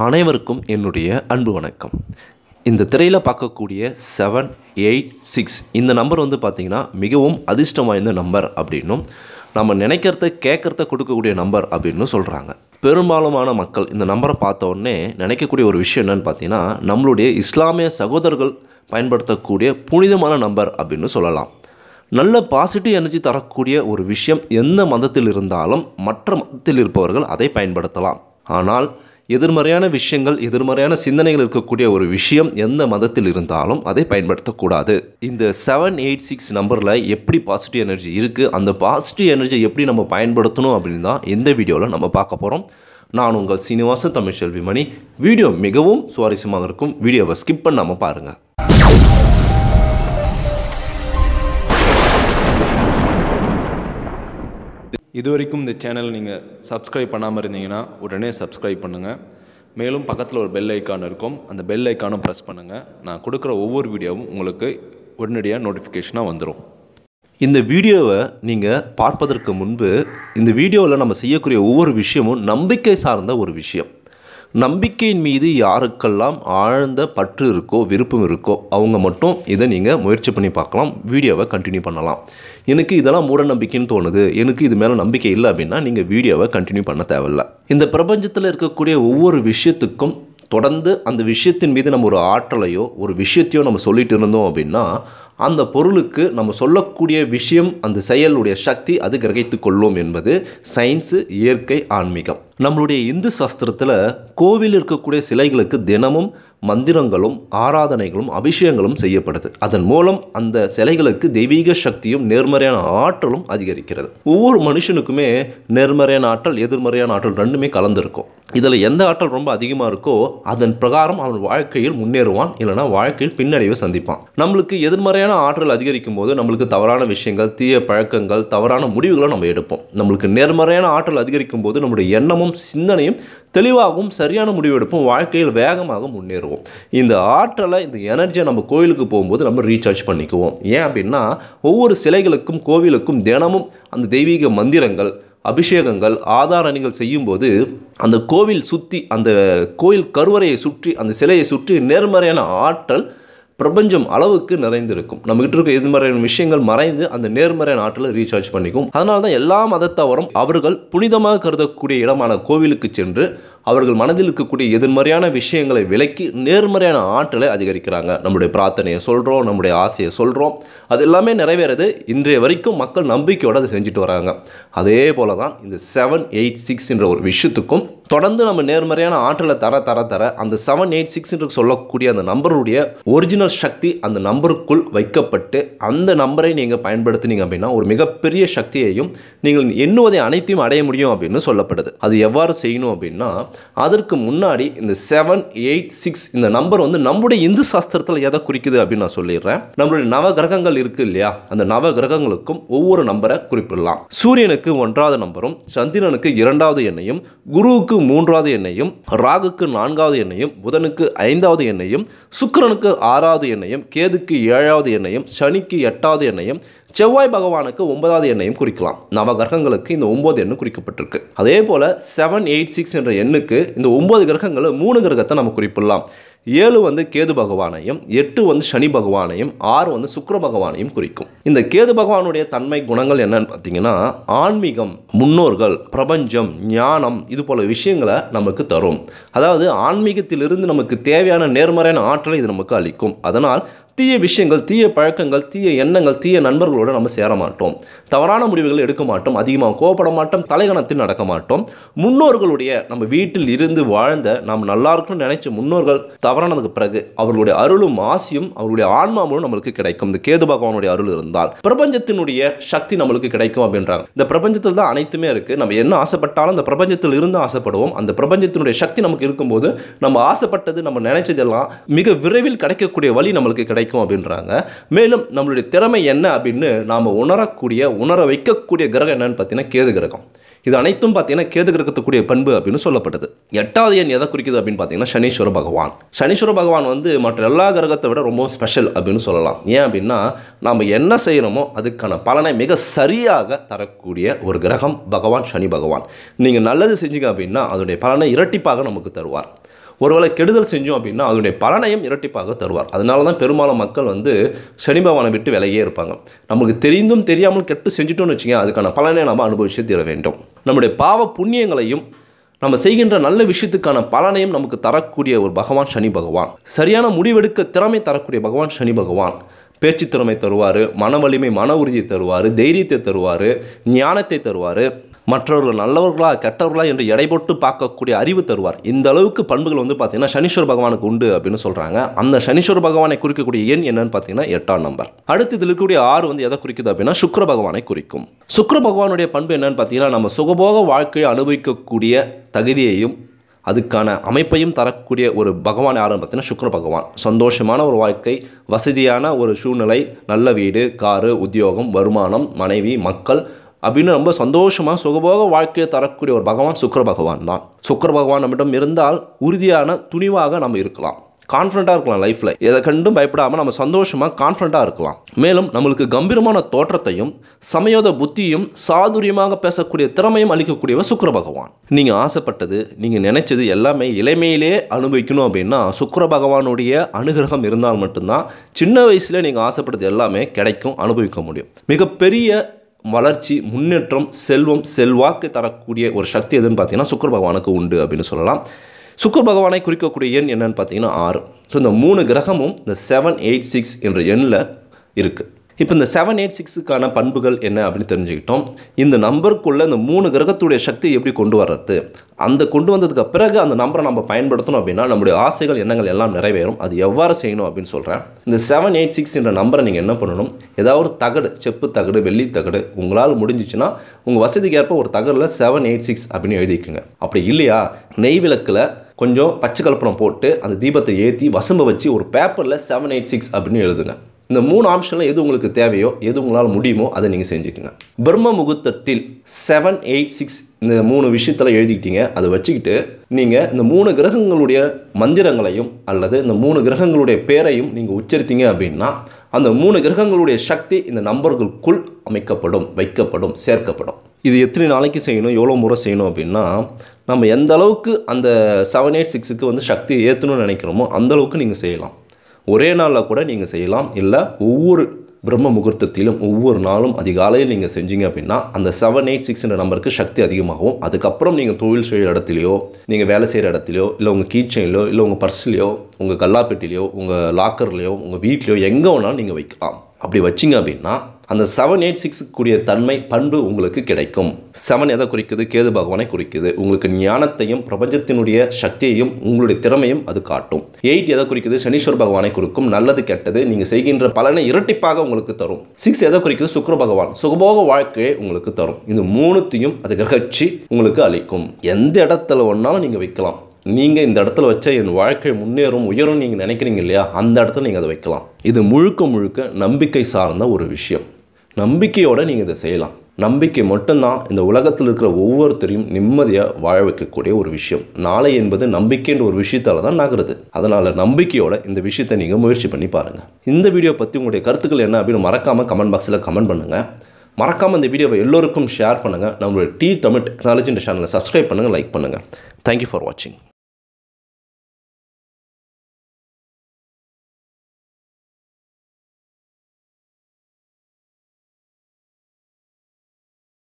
அனைவருக்கும் என்னுடைய அன்பு வணக்கம் இந்த திரையில் பார்க்கக்கூடிய செவன் எயிட் சிக்ஸ் இந்த நம்பர் வந்து பார்த்திங்கன்னா மிகவும் அதிர்ஷ்டம் வாய்ந்த நம்பர் அப்படின்னும் நம்ம நினைக்கிறத கேட்குறத கொடுக்கக்கூடிய நம்பர் அப்படின்னு சொல்கிறாங்க பெரும்பாலுமான மக்கள் இந்த நம்பரை பார்த்த உடனே நினைக்கக்கூடிய ஒரு விஷயம் என்னன்னு பார்த்தீங்கன்னா நம்மளுடைய இஸ்லாமிய சகோதரர்கள் பயன்படுத்தக்கூடிய புனிதமான நம்பர் அப்படின்னு சொல்லலாம் நல்ல பாசிட்டிவ் எனர்ஜி தரக்கூடிய ஒரு விஷயம் எந்த மதத்தில் இருந்தாலும் மற்ற மதத்தில் இருப்பவர்கள் அதை பயன்படுத்தலாம் ஆனால் எதிர்மறையான விஷயங்கள் எதிர்மறையான சிந்தனைகள் இருக்கக்கூடிய ஒரு விஷயம் எந்த மதத்தில் இருந்தாலும் அதை பயன்படுத்தக்கூடாது இந்த செவன் எயிட் சிக்ஸ் நம்பரில் எப்படி பாசிட்டிவ் எனர்ஜி இருக்குது அந்த பாசிட்டிவ் எனர்ஜி எப்படி நம்ம பயன்படுத்தணும் அப்படின்னு தான் இந்த வீடியோவில் நம்ம பார்க்க போகிறோம் நான் உங்கள் சீனிவாசன் தமிழ்ச்செல்வி மணி வீடியோ மிகவும் சுவாரஸ்யமாக இருக்கும் வீடியோவை ஸ்கிப் பண்ணாமல் பாருங்கள் இது வரைக்கும் இந்த சேனல் நீங்கள் சப்ஸ்கிரைப் பண்ணாமல் இருந்தீங்கன்னா உடனே சப்ஸ்கிரைப் பண்ணுங்கள் மேலும் பக்கத்தில் ஒரு பெல் ஐக்கான் இருக்கும் அந்த பெல் ஐக்கானும் ப்ரெஸ் பண்ணுங்கள் நான் கொடுக்குற ஒவ்வொரு வீடியோவும் உங்களுக்கு உடனடியாக நோட்டிஃபிகேஷனாக வந்துடும் இந்த வீடியோவை நீங்கள் பார்ப்பதற்கு முன்பு இந்த வீடியோவில் நம்ம செய்யக்கூடிய ஒவ்வொரு விஷயமும் நம்பிக்கை சார்ந்த ஒரு விஷயம் நம்பிக்கையின் மீது யாருக்கெல்லாம் ஆழ்ந்த பற்று இருக்கோ விருப்பம் இருக்கோ அவங்க மட்டும் இதை நீங்கள் முயற்சி பண்ணி பார்க்கலாம் வீடியோவை கண்டினியூ பண்ணலாம் எனக்கு இதெல்லாம் மூட நம்பிக்கைன்னு தோணுது எனக்கு இது மேலே நம்பிக்கை இல்லை அப்படின்னா நீங்கள் வீடியோவை கண்டினியூ பண்ண தேவையில்ல இந்த பிரபஞ்சத்தில் இருக்கக்கூடிய ஒவ்வொரு விஷயத்துக்கும் தொடர்ந்து அந்த விஷயத்தின் மீது நம்ம ஒரு ஆற்றலையோ ஒரு விஷயத்தையோ நம்ம சொல்லிட்டு இருந்தோம் அப்படின்னா அந்த பொருளுக்கு நம்ம சொல்லக்கூடிய விஷயம் அந்த செயலுடைய சக்தி அது கிரகித்து கொள்ளும் என்பது சயின்ஸு இயற்கை ஆன்மீகம் நம்மளுடைய இந்து சாஸ்திரத்தில் கோவில் இருக்கக்கூடிய சிலைகளுக்கு தினமும் மந்திரங்களும் ஆராதனைகளும் அபிஷேகங்களும் செய்யப்படுது அதன் மூலம் அந்த சிலைகளுக்கு தெய்வீக சக்தியும் நேர்மறையான ஆற்றலும் அதிகரிக்கிறது ஒவ்வொரு மனுஷனுக்குமே நேர்மறையான ஆற்றல் எதிர்மறையான ஆற்றல் ரெண்டுமே கலந்துருக்கும் இதில் எந்த ஆற்றல் ரொம்ப அதிகமாக இருக்கோ அதன் பிரகாரம் அவன் வாழ்க்கையில் முன்னேறுவான் இல்லைனா வாழ்க்கையில் பின்னடைவை சந்திப்பான் நம்மளுக்கு எதிர்மறையான ஆற்றல் அதிகரிக்கும் போது நம்மளுக்கு தவறான விஷயங்கள் தீய பழக்கங்கள் தவறான முடிவுகளை நம்ம எடுப்போம் நம்மளுக்கு நேர்மறையான ஆற்றல் அதிகரிக்கும் போது நம்முடைய எண்ணமும் சிந்தனையும் தெளிவாகவும் சரியான முடிவு எடுப்போம் வாழ்க்கையில் வேகமாக முன்னேறுவோம் இந்த ஆற்றலை இந்த எனர்ஜியை நம்ம கோயிலுக்கு போகும்போது நம்ம ரீசார்ஜ் பண்ணிக்குவோம் ஏன் அப்படின்னா ஒவ்வொரு சிலைகளுக்கும் கோவிலுக்கும் தினமும் அந்த தெய்வீக மந்திரங்கள் அபிஷேகங்கள் ஆதாரணிகள் செய்யும்போது அந்த கோவில் சுற்றி அந்த கோயில் கருவறையை சுற்றி அந்த சிலையை சுற்றி நேர்மறையான ஆற்றல் பிரபஞ்சம் அளவுக்கு நிறைந்திருக்கும் நம்மகிட்ட இருக்க எதிர்மறையான விஷயங்கள் மறைந்து அந்த நேர்மறையான ஆற்றலை ரீசார்ஜ் பண்ணிக்கும் அதனால தான் எல்லா மதத்தவரும் அவர்கள் புனிதமாக கருதக்கூடிய இடமான கோவிலுக்கு சென்று அவர்கள் மனதில் இருக்கக்கூடிய எதிர்மறையான விஷயங்களை விலக்கி நேர்மறையான ஆற்றலை அதிகரிக்கிறாங்க நம்முடைய பிரார்த்தனையை சொல்கிறோம் நம்முடைய ஆசையை சொல்கிறோம் அது எல்லாமே நிறைவேறது இன்றைய வரைக்கும் மக்கள் நம்பிக்கையோடு அதை செஞ்சுட்டு வராங்க அதே போல தான் இந்த செவன் எயிட் சிக்ஸ் என்ற ஒரு விஷயத்துக்கும் தொடர்ந்து நம்ம நேர்மறையான ஆற்றலை தர தர தர அந்த செவன் எயிட் சிக்ஸ் என்று சொல்லக்கூடிய அந்த நம்பருடைய ஒரிஜினல் சக்தி அந்த நம்பருக்குள் வைக்கப்பட்டு அந்த நம்பரை நீங்கள் பயன்படுத்தினீங்க அப்படின்னா ஒரு மிகப்பெரிய சக்தியையும் நீங்கள் எண்ணுவதை அனைத்தையும் அடைய முடியும் அப்படின்னு சொல்லப்படுது அது எவ்வாறு செய்யணும் அப்படின்னா அதற்கு முன்னாடி இந்த செவன் எயிட் சிக்ஸ் இந்த நம்பர் வந்து நம்முடைய இந்து சாஸ்திரத்தில் எதை குறிக்குது அப்படின்னு நான் சொல்லிடுறேன் நம்மளுடைய நவ கிரகங்கள் இருக்கு இல்லையா அந்த நவ கிரகங்களுக்கும் ஒவ்வொரு நம்பரை குறிப்பிடலாம் சூரியனுக்கு ஒன்றாவது நம்பரும் சந்திரனுக்கு இரண்டாவது எண்ணையும் குருவுக்கு மூன்றாவது எண்ணையும் ராகுக்கு நான்காவது எண்ணையும் புதனுக்கு ஐந்தாவது எண்ணையும் சுக்கிரனுக்கு ஆறாவது எண்ணையும் கேதுக்கு ஏழாவது எண்ணையும் சனிக்கு எட்டாவது எண்ணையும் செவ்வாய் பகவானுக்கு ஒன்பதாவது எண்ணையும் குறிக்கலாம் நவ கிரகங்களுக்கு இந்த ஒன்பது எண்ணு குறிக்கப்பட்டிருக்கு அதே போல் செவன் எயிட் சிக்ஸ் என்ற எண்ணுக்கு இந்த ஒன்பது கிரகங்களில் மூணு கிரகத்தை நம்ம குறிப்பிடலாம் ஏழு வந்து கேது பகவானையும் எட்டு வந்து சனி பகவானையும் ஆறு வந்து சுக்கிர பகவானையும் குறிக்கும் இந்த கேது பகவானுடைய தன்மை குணங்கள் என்னன்னு பார்த்தீங்கன்னா ஆன்மீகம் முன்னோர்கள் பிரபஞ்சம் ஞானம் இது போல விஷயங்களை நமக்கு தரும் அதாவது ஆன்மீகத்திலிருந்து நமக்கு தேவையான நேர்மறையான ஆற்றலை இது நமக்கு அளிக்கும் அதனால் தீய விஷயங்கள் தீய பழக்கங்கள் தீய எண்ணங்கள் தீய நண்பர்களோடு நம்ம சேர மாட்டோம் தவறான முடிவுகள் எடுக்க மாட்டோம் அதிகமாக கோபப்பட மாட்டோம் தலைகணத்தில் நடக்க மாட்டோம் முன்னோர்களுடைய நம்ம வீட்டில் இருந்து வாழ்ந்த நாம் நல்லா இருக்கணும்னு நினைச்ச முன்னோர்கள் தவறானதுக்கு பிறகு அவர்களுடைய அருளும் ஆசியும் அவர்களுடைய ஆன்மாவும் நம்மளுக்கு கிடைக்கும் இந்த கேது பகவானுடைய அருள் இருந்தால் பிரபஞ்சத்தினுடைய சக்தி நம்மளுக்கு கிடைக்கும் அப்படின்றாங்க இந்த பிரபஞ்சத்தில் தான் அனைத்துமே இருக்குது நம்ம என்ன ஆசைப்பட்டாலும் அந்த பிரபஞ்சத்தில் இருந்து ஆசைப்படுவோம் அந்த பிரபஞ்சத்தினுடைய சக்தி நமக்கு இருக்கும்போது நம்ம ஆசைப்பட்டது நம்ம நினைச்சதெல்லாம் மிக விரைவில் கிடைக்கக்கூடிய வழி நம்மளுக்கு கிடைக்கும் அப்படின்றாங்க மேலும் நம்மளுடைய திறமை என்ன அப்படின்னு நாம் உணரக்கூடிய உணர வைக்கக்கூடிய கிரகம் என்னன்னு பார்த்தீங்கன்னா கேது கிரகம் இது அனைத்தும் பார்த்தீங்கன்னா கேது கிரகத்துக்குரிய பண்பு அப்படின்னு சொல்லப்பட்டது எட்டாவது எண் எதை குறிக்குது அப்படின்னு பார்த்தீங்கன்னா சனீஸ்வர பகவான் சனீஸ்வர பகவான் வந்து மற்ற எல்லா கிரகத்தை விட ரொம்பவும் ஸ்பெஷல் அப்படின்னு சொல்லலாம் ஏன் அப்படின்னா நாம் என்ன செய்கிறோமோ அதுக்கான பலனை மிக சரியாக தரக்கூடிய ஒரு கிரகம் பகவான் சனி பகவான் நீங்கள் நல்லது செஞ்சீங்க அப்படின்னா அதனுடைய பலனை இரட்டிப்பாக நமக்கு தருவார் ஒருவேளை கெடுதல் செஞ்சோம் அப்படின்னா அதனுடைய பலனையும் இரட்டிப்பாக தருவார் அதனால தான் பெரும்பாலும் மக்கள் வந்து சனி பகவானை விட்டு விலகியே இருப்பாங்க நமக்கு தெரிந்தும் தெரியாமல் கெட்டு செஞ்சுட்டோம்னு வச்சுங்க அதுக்கான பலனை நம்ம அனுபவிச்சு தீர வேண்டும் நம்முடைய பாவ புண்ணியங்களையும் நம்ம செய்கின்ற நல்ல விஷயத்துக்கான பலனையும் நமக்கு தரக்கூடிய ஒரு பகவான் சனி பகவான் சரியான முடிவெடுக்க திறமை தரக்கூடிய பகவான் சனி பகவான் பேச்சு திறமை தருவார் மன வலிமை மன உறுதியை தருவார் தைரியத்தை தருவார் ஞானத்தை தருவார் மற்றவர்கள் நல்லவர்களா கெட்டவர்களா என்று எடை போட்டு பார்க்கக்கூடிய அறிவு தருவார் இந்த அளவுக்கு பண்புகள் வந்து பார்த்தீங்கன்னா சனீஸ்வர பகவானுக்கு உண்டு அப்படின்னு சொல்கிறாங்க அந்த சனீஸ்வர பகவானை குறிக்கக்கூடிய எண் என்னன்னு பார்த்தீங்கன்னா எட்டாம் நம்பர் அடுத்து இதில் இருக்கக்கூடிய ஆறு வந்து எதை குறிக்குது அப்படின்னா சுக்கிர பகவானை குறிக்கும் சுக்கிர பகவானுடைய பண்பு என்னன்னு பார்த்தீங்கன்னா நம்ம சுகபோக வாழ்க்கையை அனுபவிக்கக்கூடிய தகுதியையும் அதுக்கான அமைப்பையும் தரக்கூடிய ஒரு பகவான் யாருன்னு பார்த்தீங்கன்னா சுக்கிர பகவான் சந்தோஷமான ஒரு வாழ்க்கை வசதியான ஒரு சூழ்நிலை நல்ல வீடு காரு உத்தியோகம் வருமானம் மனைவி மக்கள் அப்படின்னு ரொம்ப சந்தோஷமாக சுகபோக வாழ்க்கையை தரக்கூடிய ஒரு பகவான் சுக்கிர பகவான் தான் சுக்கிர பகவான் நம்மிடம் இருந்தால் உறுதியான துணிவாக நம்ம இருக்கலாம் கான்ஃபிடண்ட்டாக இருக்கலாம் லைஃப்பில் எதை கண்டும் பயப்படாமல் நம்ம சந்தோஷமாக கான்ஃபிடண்ட்டாக இருக்கலாம் மேலும் நம்மளுக்கு கம்பீரமான தோற்றத்தையும் சமயோத புத்தியும் சாதுரியமாக பேசக்கூடிய திறமையும் அளிக்கக்கூடியவர் சுக்கிர பகவான் நீங்கள் ஆசைப்பட்டது நீங்கள் நினைச்சது எல்லாமே இளமையிலே அனுபவிக்கணும் அப்படின்னா சுக்கிர பகவானுடைய அனுகிரகம் இருந்தால் மட்டும்தான் சின்ன வயசுல நீங்கள் ஆசைப்பட்டது எல்லாமே கிடைக்கும் அனுபவிக்க முடியும் மிகப்பெரிய வளர்ச்சி முன்னேற்றம் செல்வம் செல்வாக்கு தரக்கூடிய ஒரு சக்தி எதுன்னு பார்த்தீங்கன்னா சுக்கிர பகவானுக்கு உண்டு அப்படின்னு சொல்லலாம் சுக்கிர பகவானை குறிக்கக்கூடிய எண் என்னன்னு பார்த்தீங்கன்னா ஆறு ஸோ இந்த மூணு கிரகமும் இந்த செவன் எயிட் சிக்ஸ் என்ற எண்ணில் இருக்குது இப்போ இந்த செவன் எயிட் சிக்ஸுக்கான பண்புகள் என்ன அப்படின்னு தெரிஞ்சுக்கிட்டோம் இந்த நம்பருக்குள்ளே இந்த மூணு கிரகத்துடைய சக்தி எப்படி கொண்டு வர்றது அந்த கொண்டு வந்ததுக்கு பிறகு அந்த நம்பரை நம்ம பயன்படுத்தணும் அப்படின்னா நம்முடைய ஆசைகள் எண்ணங்கள் எல்லாம் நிறைவேறும் அது எவ்வாறு செய்யணும் அப்படின்னு சொல்கிறேன் இந்த செவன் எயிட் சிக்ஸ் என்ற நம்பரை நீங்கள் என்ன பண்ணணும் ஏதாவது ஒரு தகடு செப்பு தகடு வெள்ளி தகடு உங்களால் முடிஞ்சிச்சுன்னா உங்கள் வசதிக்கு ஏற்ப ஒரு தகடில் செவன் எயிட் சிக்ஸ் அப்படின்னு எழுதிக்குங்க அப்படி இல்லையா நெய் விளக்கில் கொஞ்சம் பச்சை கலப்படம் போட்டு அந்த தீபத்தை ஏற்றி வசம்ப வச்சு ஒரு பேப்பரில் செவன் எயிட் சிக்ஸ் அப்படின்னு எழுதுங்க இந்த மூணு ஆப்ஷனில் எது உங்களுக்கு தேவையோ எது உங்களால் முடியுமோ அதை நீங்கள் செஞ்சுக்கோங்க பிரம்ம முகூர்த்தத்தில் செவன் எயிட் சிக்ஸ் இந்த மூணு விஷயத்தில் எழுதிக்கிட்டீங்க அதை வச்சுக்கிட்டு நீங்கள் இந்த மூணு கிரகங்களுடைய மந்திரங்களையும் அல்லது இந்த மூணு கிரகங்களுடைய பேரையும் நீங்கள் உச்சரித்தீங்க அப்படின்னா அந்த மூணு கிரகங்களுடைய சக்தி இந்த நம்பர்களுக்குள் அமைக்கப்படும் வைக்கப்படும் சேர்க்கப்படும் இது எத்தனை நாளைக்கு செய்யணும் எவ்வளோ முறை செய்யணும் அப்படின்னா நம்ம எந்த அளவுக்கு அந்த செவன் எயிட் சிக்ஸுக்கு வந்து சக்தியை ஏற்றணும்னு நினைக்கிறோமோ அந்த அளவுக்கு நீங்கள் செய்யலாம் ஒரே நாளில் கூட நீங்கள் செய்யலாம் இல்லை ஒவ்வொரு பிரம்ம முகூர்த்தத்திலும் ஒவ்வொரு நாளும் அதிகாலையில் நீங்கள் செஞ்சீங்க அப்படின்னா அந்த செவன் எயிட் சிக்ஸ்ன்ற நம்பருக்கு சக்தி அதிகமாகும் அதுக்கப்புறம் நீங்கள் தொழில் செய்கிற இடத்துலையோ நீங்கள் வேலை செய்கிற இடத்துலையோ இல்லை உங்கள் கீச்சைன்லையோ இல்லை உங்கள் பர்ஸ்லையோ உங்கள் கல்லாப்பெட்டிலையோ உங்கள் லாக்கர்லையோ உங்கள் வீட்லையோ எங்கே வேணாலும் நீங்கள் வைக்கலாம் அப்படி வச்சிங்க அப்படின்னா அந்த செவன் எயிட் சிக்ஸுக்கு கூடிய தன்மை பண்பு உங்களுக்கு கிடைக்கும் செவன் எதை குறிக்குது கேது பகவானை குறிக்குது உங்களுக்கு ஞானத்தையும் பிரபஞ்சத்தினுடைய சக்தியையும் உங்களுடைய திறமையும் அது காட்டும் எயிட் எதை குறிக்குது சனீஸ்வர பகவானை குறிக்கும் நல்லது கெட்டது நீங்கள் செய்கின்ற பலனை இரட்டிப்பாக உங்களுக்கு தரும் சிக்ஸ் எதை குறிக்குது சுக்கிர பகவான் சுகபோக வாழ்க்கையை உங்களுக்கு தரும் இது மூணுத்தையும் அது கிரகிச்சு உங்களுக்கு அளிக்கும் எந்த இடத்துல ஒன்றாலும் நீங்கள் வைக்கலாம் நீங்கள் இந்த இடத்துல வச்சா என் வாழ்க்கை முன்னேறும் உயரும் நீங்கள் நினைக்கிறீங்க இல்லையா அந்த இடத்துல நீங்கள் அதை வைக்கலாம் இது முழுக்க முழுக்க நம்பிக்கை சார்ந்த ஒரு விஷயம் நம்பிக்கையோடு நீங்கள் இதை செய்யலாம் நம்பிக்கை மட்டும்தான் இந்த உலகத்தில் இருக்கிற ஒவ்வொருத்தரையும் நிம்மதியாக வாழ வைக்கக்கூடிய ஒரு விஷயம் நாளை என்பது நம்பிக்கைன்ற ஒரு விஷயத்தால தான் நகருது அதனால் நம்பிக்கையோட இந்த விஷயத்தை நீங்கள் முயற்சி பண்ணி பாருங்கள் இந்த வீடியோ பற்றி உங்களுடைய கருத்துக்கள் என்ன அப்படின்னு மறக்காமல் கமெண்ட் பாக்ஸில் கமெண்ட் பண்ணுங்கள் மறக்காமல் இந்த வீடியோவை எல்லோருக்கும் ஷேர் பண்ணுங்கள் நம்மளுடைய டி தமிழ் டெக்னாலஜி இந்த சேனலை சப்ஸ்கிரைப் பண்ணுங்கள் லைக் பண்ணுங்கள் தேங்க்யூ ஃபார் வாட்சிங்